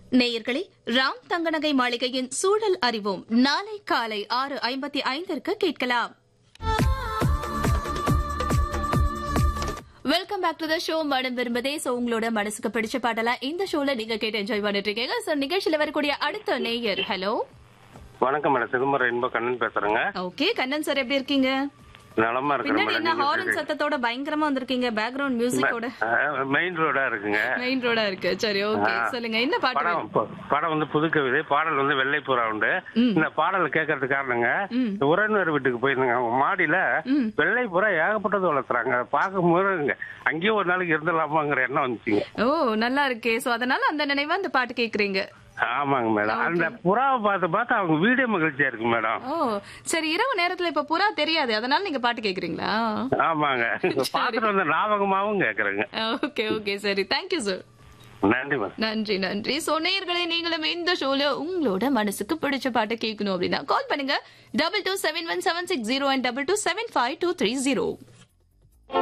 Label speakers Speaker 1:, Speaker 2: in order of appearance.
Speaker 1: நேயர்களே ராம் தங்கநகை மாளிகையின் சூழல் அறிவோம் நாளை காலை ஆறு ஐம்பத்தி ஐந்திற்கு கேட்கலாம் welcome back to the show மனம் விரும்பதே சோ உங்களோட மனசுக்கு பிடிச்ச பாட்டெல்லாம் இந்த ஷோல நீங்க கேட்டு என்ஜாய் பண்ணிட்டு இருக்கீங்க சோ நிகழ்ச்சியில வரக்கூடிய அடுத்த நேயர் ஹலோ
Speaker 2: வணக்கம் மேடம் சிதம்பரம் இன்ப கண்ணன் பேசுறேங்க
Speaker 1: ஓகே கண்ணன் சார் எப்படி இருக்கீங்க
Speaker 2: நலமா இருக்கிறேன்
Speaker 1: பின்னாடி என்ன ஹாரன்
Speaker 2: மேடம்
Speaker 1: சத்தத்தோட பயங்கரமா வந்திருக்கீங்க பேக்ரவுண்ட் மியூசிக்கோட
Speaker 2: மெயின் ரோடா இருக்குங்க
Speaker 1: மெயின் ரோடா இருக்கு சரி ஓகே சொல்லுங்க என்ன பாட்டு
Speaker 2: படம்
Speaker 1: வேணும்?
Speaker 2: ப- படம் வந்து புது கவிதை பாடல் வந்து வெள்ளை புறா உண்டு இந்த பாடல் கேட்கறதுக்கு காரணங்க இந்த உறவினர் வீட்டுக்கு போயிருந்தாங்க அவங்க மாடியில வெள்ளை புறா ஏகப்பட்டது வளர்த்துறாங்க அதை பார்க்கும்போது இங்க அங்கேயும் ஒரு நாளைக்கு இருந்துடலாமாங்கிற எண்ணம் வந்துச்சுங்க
Speaker 1: ஓ நல்லா இருக்கே சோ அதனால அந்த நினைவா அந்த பாட்டு கேக்குறீங்க
Speaker 2: ஆமாங்க மேடம் அந்த புறாவை பார்த்து பார்த்து அவங்க வீடியோ மகிழ்ச்சியா இருக்கு மேடம்
Speaker 1: ஓ சரி இரவு நேரத்துல இப்ப புறா தெரியாது அதனால நீங்க பாட்டு கேக்குறீங்களா
Speaker 2: ஆமாங்க பார்த்துட்டு வந்த ஞாபகமாவும் கேக்குறேங்க
Speaker 1: ஓகே ஓகே சரி தேங்க்யூ சார்
Speaker 2: நன்றி மேடம்
Speaker 1: நன்றி நன்றி சோ நேயர்களே நீங்களும் இந்த ஷோல உங்களோட மனசுக்கு பிடிச்ச பாட்டை கேட்கணும் அப்படின்னா கால் பண்ணுங்க double two seven one seven six zero and double two seven five two three zero